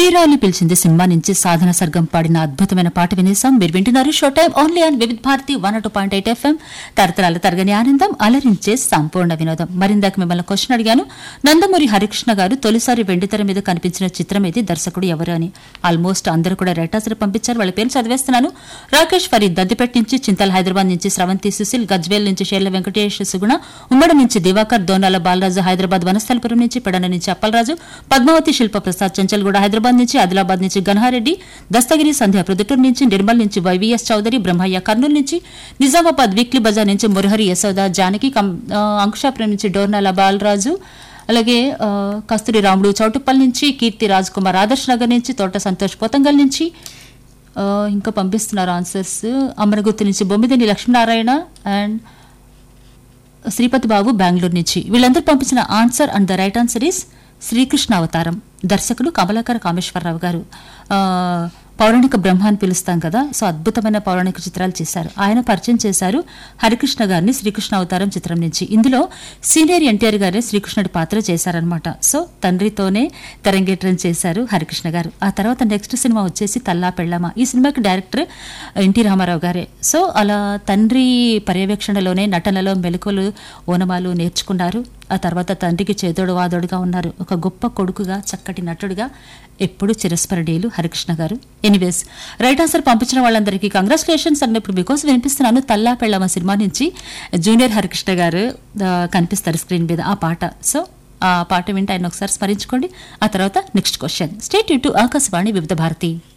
తీరాలి పిలిచింది సినిమా నుంచి సాధన సర్గం పాడిన అద్భుతమైన పాట వినేసాం మీరు వింటున్నారు show time only on Vividh Bharati one two point eight FM తరతరాల తరగని ఆనందం అలరించే సంపూర్ణ వినోదం మరిందాక మిమ్మల్ని క్వశ్చన్ అడిగాను నందమూరి హరికృష్ణ గారు తొలిసారి వెండితెర మీద కనిపించిన చిత్రం ఇది దర్శకుడు ఎవరు అని ఆల్మోస్ట్ అందరూ కూడా రేటాసరి పంపించారు వాళ్ళ పేరు చదివేస్తున్నాను రాకేష్ ఫరీద్ దద్దిపేట నుంచి చింతల్ హైదరాబాద్ నుంచి స్రవంతి సుశీల్ గజ్వేల్ నుంచి షేర్ల వెంకటేష్ సుగుణ ఉమ్మడి నుంచి దివాకర్ దోనాల బాలరాజు హైదరాబాద్ వనస్థలపురం నుంచి పెడన నుంచి అప్పలరాజు పద్మావతి శిల్ప ప్రసాద్ చంచల్గూడ హైదరాబాద్ నుంచి ఆదిలాబాద్ నుంచి గన్హారెడ్డి దస్తగిరి సంధ్య ప్రొద్దుటూరు నుంచి నిర్మల్ నుంచి వైవీఎస్ చౌదరి బ్రహ్మయ్య కర్నూలు నుంచి నిజామాబాద్ వీక్లీ బజార్ నుంచి మురహరి యశోద జానకి కం- ఆ, అంకుశాపురం నుంచి డోర్నాల బాలరాజు అలాగే ఆ, కస్తూరి రాముడు చౌటుప్పల్ నుంచి కీర్తి రాజ్ కుమార్ ఆదర్శ్ నగర్ నుంచి తోట సంతోష్ పోతంగల్ నుంచి ఆ, ఇంకా పంపిస్తున్నారు ఆన్సర్స్ అమరగుర్తు నుంచి బొమ్మిదని లక్ష్మీనారాయణ అండ్ శ్రీపతి బాబు బెంగళూరు నుంచి వీళ్ళందరూ పంపించిన answer and the right answer is Srikrishna Avataram దర్శకుడు కమలాకర కామేశ్వరరావు గారు ఆ, పౌరాణిక బ్రహ్మ అని పిలుస్తాం కదా సో అద్భుతమైన పౌరాణిక చిత్రాలు చేశారు ఆయన పరిచయం చేశారు హరికృష్ణ గారిని శ్రీకృష్ణ అవతారం చిత్రం నుంచి ఇందులో సీనియర్ ఎన్టీఆర్ గారే శ్రీకృష్ణుడి పాత్ర చేశారనమాట సో తండ్రితోనే తెరంగేట్రం చేశారు హరికృష్ణ గారు ఆ తర్వాత నెక్స్ట్ సినిమా వచ్చేసి తల్లా పెళ్ళమ్మ ఈ సినిమాకి డైరెక్టర్ ఎన్టీ రామారావు గారే సో అలా తండ్రి పర్యవేక్షణలోనే నటనలో మెలకువలు ఓనమాలు నేర్చుకున్నారు ఆ తర్వాత తండ్రికి చేదోడు వాదోడుగా ఉన్నారు ఒక గొప్ప కొడుకుగా చక్కటి నటుడుగా ఎప్పుడు చిరస్మరణీయులు హరికృష్ణ గారు ఎనీవేస్ రైట్ ఆన్సర్ పంపించిన వాళ్ళందరికీ కంగ్రాచులేషన్స్ అని ఇప్పుడు మీకోసం వినిపిస్తున్నాను తల్లా పెళ్ళమ్మ సినిమా నుంచి జూనియర్ హరికృష్ణ గారు ఆ, కనిపిస్తారు స్క్రీన్ మీద ఆ పాట సో ఆ పాట వింటే ఆయన ఒకసారి స్మరించుకోండి ఆ తర్వాత next question stay tuned to Akashvani Vividh Bharati